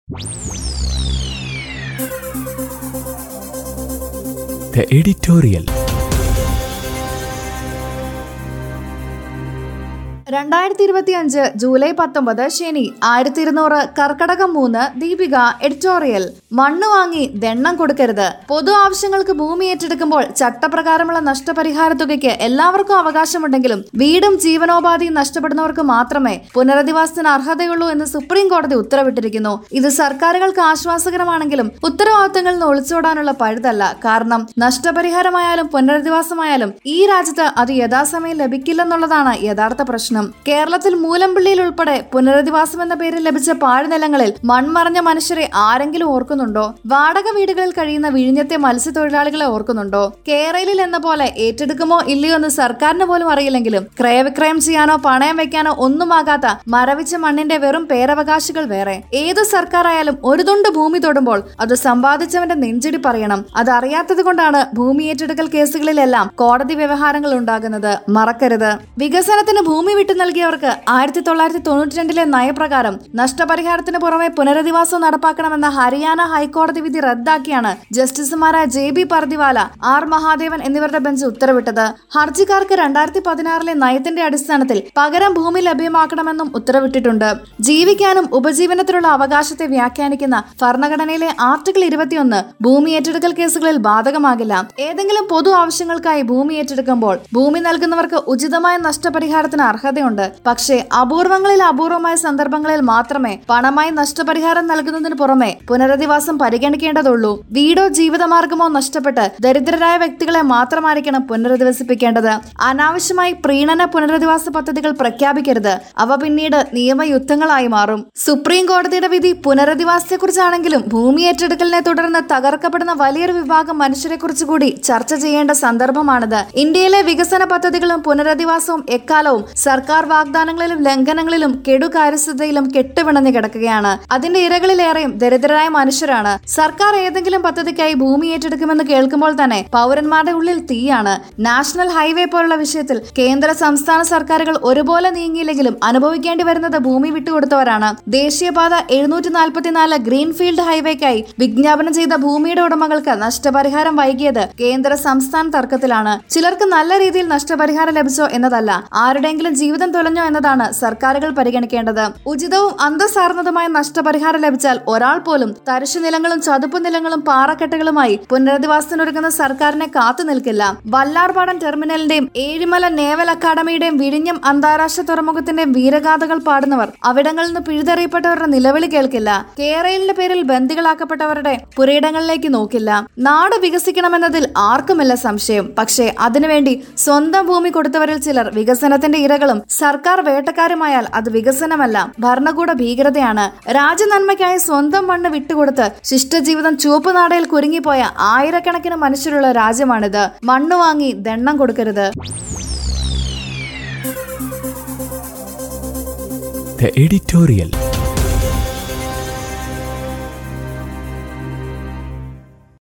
The editorial. രണ്ടായിരത്തി ഇരുപത്തി അഞ്ച് ജൂലൈ പത്തൊമ്പത് ശനി ആയിരത്തി ഇരുന്നൂറ് കർക്കടകം മൂന്ന് ദീപിക എഡിറ്റോറിയൽ മണ്ണ് വാങ്ങി ദണ്ണം കൊടുക്കരുത് പൊതു ആവശ്യങ്ങൾക്ക് ഭൂമി ഏറ്റെടുക്കുമ്പോൾ ചട്ടപ്രകാരമുള്ള നഷ്ടപരിഹാര തുകയ്ക്ക് എല്ലാവർക്കും അവകാശമുണ്ടെങ്കിലും വീടും ജീവനോപാധിയും നഷ്ടപ്പെടുന്നവർക്ക് മാത്രമേ പുനരധിവാസത്തിന് അർഹതയുള്ളൂ എന്ന് സുപ്രീം കോടതി ഉത്തരവിട്ടിരിക്കുന്നു ഇത് സർക്കാരുകൾക്ക് ആശ്വാസകരമാണെങ്കിലും ഉത്തരവാദിത്തങ്ങളിൽ നിന്ന് ഒളിച്ചോടാനുള്ള പഴുതല്ല കാരണം നഷ്ടപരിഹാരമായാലും പുനരധിവാസമായാലും ഈ രാജ്യത്ത് അത് യഥാസമയം ലഭിക്കില്ലെന്നുള്ളതാണ് യഥാർത്ഥ പ്രശ്നം കേരളത്തിൽ മൂലമ്പള്ളിയിൽ ഉൾപ്പെടെ പുനരധിവാസം എന്ന പേരിൽ ലഭിച്ച പാഴ്നിലങ്ങളിൽ മൺമറഞ്ഞ മനുഷ്യരെ ആരെങ്കിലും ഓർക്കുന്നുണ്ടോ വാടക വീടുകളിൽ കഴിയുന്ന വിഴിഞ്ഞത്തെ മത്സ്യത്തൊഴിലാളികളെ ഓർക്കുന്നുണ്ടോ കേരളയിൽ എന്ന പോലെ ഏറ്റെടുക്കുമോ ഇല്ലയോ എന്ന് സർക്കാരിന് പോലും അറിയില്ലെങ്കിലും ക്രയവിക്രയം ചെയ്യാനോ പണയം വെക്കാനോ ഒന്നുമാകാത്ത മരവിച്ച മണ്ണിന്റെ വെറും പേരവകാശികൾ വേറെ ഏത് സർക്കാരായാലും ഒരു തുണ്ട് ഭൂമി തൊടുമ്പോൾ അത് സമ്പാദിച്ചവന്റെ നെഞ്ചിടി പറയണം അത് അറിയാത്തത് കൊണ്ടാണ് ഭൂമി ഏറ്റെടുക്കൽ കേസുകളിലെല്ലാം കോടതി വ്യവഹാരങ്ങൾ ഉണ്ടാകുന്നത് മറക്കരുത് വികസനത്തിന് ഭൂമി വിട്ടു നൽകിയവർക്ക് ആയിരത്തി തൊള്ളായിരത്തി തൊണ്ണൂറ്റി രണ്ടിലെ നയപ്രകാരം നഷ്ടപരിഹാരത്തിന് പുറമെ പുനരധിവാസം നടപ്പാക്കണമെന്ന ഹരിയാന ഹൈക്കോടതി വിധി റദ്ദാക്കിയാണ് ജസ്റ്റിസുമാരായ J B Pardiwala R Mahadevan എന്നിവരുടെ ബെഞ്ച് ഉത്തരവിട്ടത് ഹർജിക്കാർക്ക് രണ്ടായിരത്തി പതിനാറിലെ നയത്തിന്റെ അടിസ്ഥാനത്തിൽ പകരം ഭൂമി ലഭ്യമാക്കണമെന്നും ഉത്തരവിട്ടിട്ടുണ്ട് ജീവിക്കാനും ഉപജീവനത്തിനുള്ള അവകാശത്തെ വ്യാഖ്യാനിക്കുന്ന ഭരണഘടനയിലെ ആർട്ടിക്കിൾ ഇരുപത്തിയൊന്ന് ഭൂമി ഏറ്റെടുക്കൽ കേസുകളിൽ ബാധകമാകില്ല ഏതെങ്കിലും പൊതു ആവശ്യങ്ങൾക്കായി ഭൂമി ഏറ്റെടുക്കുമ്പോൾ ഭൂമി നൽകുന്നവർക്ക് ഉചിതമായ നഷ്ടപരിഹാരത്തിന് അർഹതയുണ്ട് പക്ഷേ അപൂർവങ്ങളിൽ അപൂർവമായ സന്ദർഭങ്ങളിൽ മാത്രമേ പണമായി നഷ്ടപരിഹാരം നൽകുന്നതിന് പുറമെ പുനരധിവാസം പരിഗണിക്കേണ്ടതുള്ളൂ വീടോ ജീവിതമാർഗമോ നഷ്ടപ്പെട്ട് ദരിദ്രരായ വ്യക്തികളെ മാത്രമായിരിക്കണം പുനരധിവസിപ്പിക്കേണ്ടത് അനാവശ്യമായി പ്രീണന പുനരധിവാസ പദ്ധതികൾ പ്രഖ്യാപിക്കരുത് അവ പിന്നീട് നിയമയുദ്ധങ്ങളായി മാറും സുപ്രീം കോടതിയുടെ വിധി പുനരധിവാസത്തെക്കുറിച്ചാണെങ്കിലും ഭൂമി ഏറ്റെടുക്കലിനെ തുടർന്ന് തകർക്കപ്പെടുന്ന വലിയൊരു വിഭാഗം മനുഷ്യരെക്കുറിച്ച് കൂടി ചർച്ച ചെയ്യേണ്ട സന്ദർഭമാണിത് ഇന്ത്യയിലെ വികസന പദ്ധതികളും പുനരധിവാസവും എക്കാലവും സർക്കാർ വാഗ്ദാനങ്ങളിലും ലംഘനങ്ങളിലും കെടുകാര്യസ്ഥതയിലും കെട്ടുപിണഞ്ഞു കിടക്കുകയാണ് അതിന്റെ ഇരകളിലേറെയും ദരിദ്രരായ മനുഷ്യരാണ് സർക്കാർ ഏതെങ്കിലും പദ്ധതിക്കായി ഭൂമി ഏറ്റെടുക്കുമെന്ന് കേൾക്കുമ്പോൾ തന്നെ പൗരന്മാരുടെ ഉള്ളിൽ തീയാണ് നാഷണൽ ഹൈവേ പോലുള്ള വിഷയത്തിൽ കേന്ദ്ര സംസ്ഥാന സർക്കാരുകൾ ഒരുപോലെ നീങ്ങിയില്ലെങ്കിലും അനുഭവിക്കേണ്ടി വരുന്നത് ഭൂമി വിട്ടുകൊടുത്തവരാണ് ദേശീയപാത എഴുന്നൂറ്റി നാൽപ്പത്തിനാല് ഗ്രീൻഫീൽഡ് ഹൈവേക്കായി വിജ്ഞാപനം ചെയ്ത ഭൂമിയുടെ ഉടമകൾക്ക് നഷ്ടപരിഹാരം വൈകിയത് കേന്ദ്ര സംസ്ഥാന തർക്കത്തിലാണ് ചിലർക്ക് നല്ല രീതിയിൽ നഷ്ടപരിഹാരം ലഭിച്ചോ എന്നതല്ല ആരുടെയെങ്കിലും ജീവിതം തുലഞ്ഞോ എന്നതാണ് സർക്കാരുകൾ പരിഗണിക്കേണ്ടത് ഉചിതവും അന്തസ്സാർന്നതുമായ നഷ്ടപരിഹാരം ലഭിച്ചാൽ ഒരാൾ പോലും തരിശു നിലങ്ങളും ചതുപ്പ് നിലങ്ങളും പാറക്കെട്ടുകളുമായി പുനരധിവാസത്തിനൊരുങ്ങുന്ന സർക്കാരിനെ കാത്തു നിൽക്കില്ല വല്ലാർപാടം ടെർമിനലിന്റെയും ഏഴിമല നേവൽ അക്കാദമിയുടെയും വിഴിഞ്ഞം അന്താരാഷ്ട്ര തുറമുഖത്തിന്റെയും വീരഗാഥകൾ പാടുന്നവർ അവിടങ്ങളിൽ നിന്ന് പിഴുതെറിയപ്പെട്ടവരുടെ നിലവിളി കേൾക്കില്ല കേരളിന്റെ പേരിൽ ബന്ദികളാക്കപ്പെട്ടവരുടെ പുരയിടങ്ങളിലേക്ക് നോക്കില്ല നാട് വികസിക്കണമെന്നതിൽ ആർക്കുമില്ല സംശയം പക്ഷേ അതിനുവേണ്ടി സ്വന്തം ഭൂമി കൊടുത്തവരിൽ ചിലർ വികസനത്തിന്റെ ഇരകളും സർക്കാർ വേട്ടക്കാരുമായാൽ അത് വികസനമല്ല ഭരണകൂട ഭീകരതയാണ് രാജ്യനന്മയ്ക്കായി സ്വന്തം മണ്ണ് വിട്ടുകൊടുത്ത് ശിഷ്ടജീവിതം ചുവപ്പ് നാടയിൽ കുരുങ്ങിപ്പോയ ആയിരക്കണക്കിന് മനുഷ്യരുള്ള രാജ്യമാണിത് മണ്ണ് വാങ്ങി ദണ്ണം കൊടുക്കരുത് The editorial.